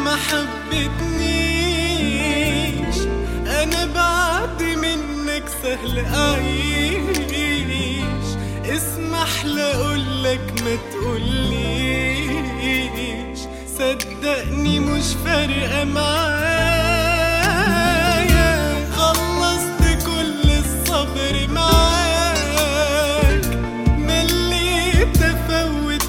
ما حبتنيش انا بعد منك سهل اعيش اسمح لأقولك ما تقوليش صدقني مش فارقة معايا خلصت كل الصبر معاك مليت افوت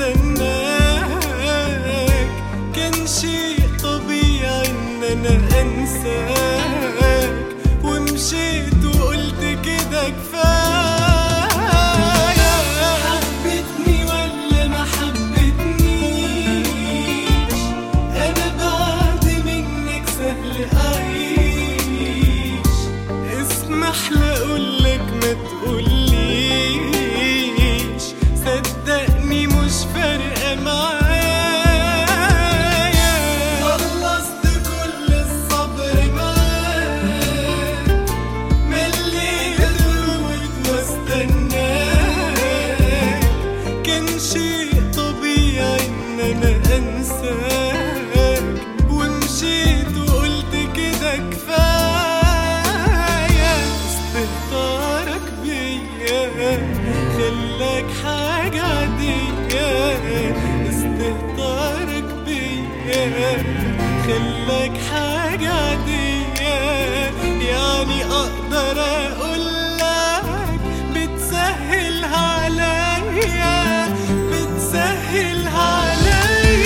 واستناك كان شيء طبيعي ان انا انساك ومشيت وقلت كده كفايه حبتني ولا ما حبتنيش انا بعد منك سهل اعيش اسمح لأقولك ما تقوليش صدقني مش فارقة معايا خلصت كل الصبر معاك مليت روت واستناك كان شيء طبيعي ان انا انساك ومشيت وقلت كده كفايه استهتارك بيا خلاك حاجة عادية استهتارك بيا خلاك حاجة عادية يعني اقدر اقولك بتسهلها عليا بتسهلها عليا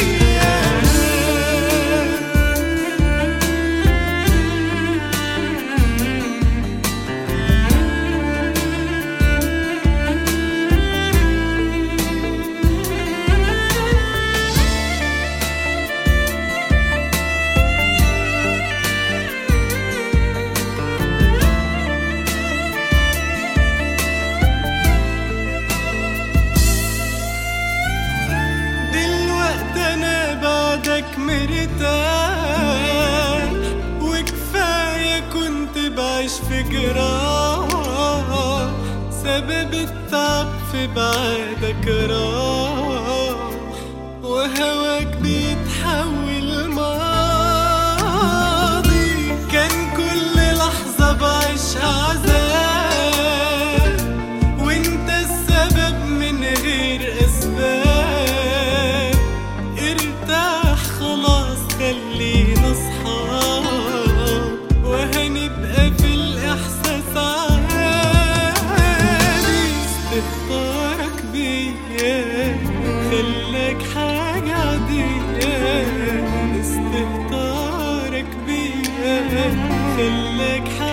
دلوقتي انا بعدك مرتاح وكفاية كنت بعيش في جراح سبب التعب في بعدك راح وهواك بيتحول ماضي كان كل لحظة بعيشها عذاب وانت السبب من غير اسباب ارتاح خلاص خلينا اصحاب وهنبقى في الاحساس عادي استهتارك بيا خلاك حاجة عادية استهتارك بيا خلاك حاجة